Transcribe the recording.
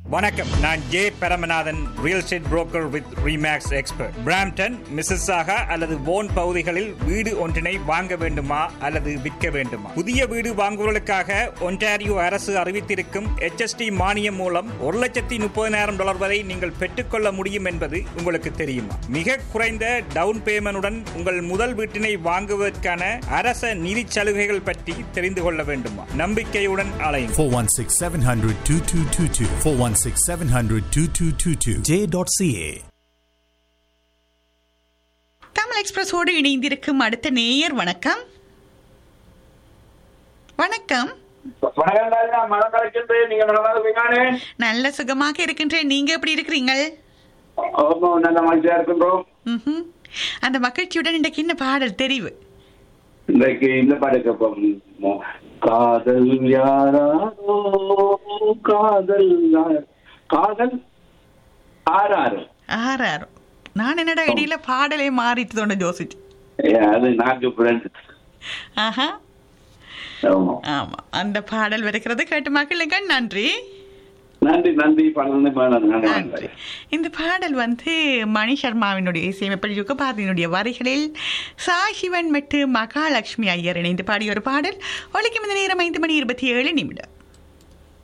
வணக்கம் நான் J Paramanathan real estate broker with REMAX expert Brampton Mississauga அல்லது போன் பகுதிகளில் வீடு ஒன்றினை வாங்க வேண்டுமா அல்லது விற்க வேண்டுமா புதிய வீடு வாங்குவதற்காக ஒன்டாரியோ அரசு அறிவித்திருக்கும் HST மானியம் மூலம் ஒரு லட்சத்தி முப்பதினாயிரம் டாலர் வரை நீங்கள் பெற்றுக்கொள்ள முடியும் என்பது உங்களுக்கு தெரியுமா மிக குறைந்த டவுன் பேமெண்டுடன் உங்கள் முதல் வீட்டினை வாங்குவதற்கான அரச நிதி சலுகைகள் பற்றி தெரிந்து கொள்ள வேண்டுமா நம்பிக்கையுடன் அலையும் 416 700 2222. 416 700 2222. J.ca. தமிழ் எக்ஸ்பிரஸோடு இணைந்திருக்கும் அடுத்த நேயர் வணக்கம் வணக்கம் வணக்கம் ராஜா மழை கலைக்கிட்டு நீங்க நல்லா இருப்பீங்கானே நல்ல சுகமாக இருக்கின்றேன் நீங்க எப்படி இருக்கிறீங்கள் ஆமா நல்ல மகிழ்ச்சியா இருக்கின்றோம் ம்ஹும். அந்த மகிழ்ச்சியுடன் இன்றைக்கு என்ன பாடல் தெரிவு இன்றைக்கு இந்த பாட்டு கேட்போம் காதல் யாராரோ காதல் யார்- காதல் ஆறாறு ஆறாறு நான் என்னடா இடையில பாடலே மாறிட்டு தோண யோசிச்சு ஏ, அது நான்கு ஃப்ரெண்ட் ஆஹா ஆமா ஆமா அந்த பாடல் வருகிறது கேட்டு மகிழுங்க நன்றி நன்றி நன்றி பன்னெண்டு மேடம் நன்றி நன்றி இந்த பாடல் வந்து மணி சர்மாவினுடைய இசையமைப்பில் யுகபாரதியினுடைய வரிகளில் சாஷிவன் மற்றும் மகாலட்சுமி ஐயர் இணைந்து பாடிய ஒரு பாடல் ஒலிக்கும் இந்த நேரம் ஐந்து மணி இருபத்தி ஏழு நிமிடம்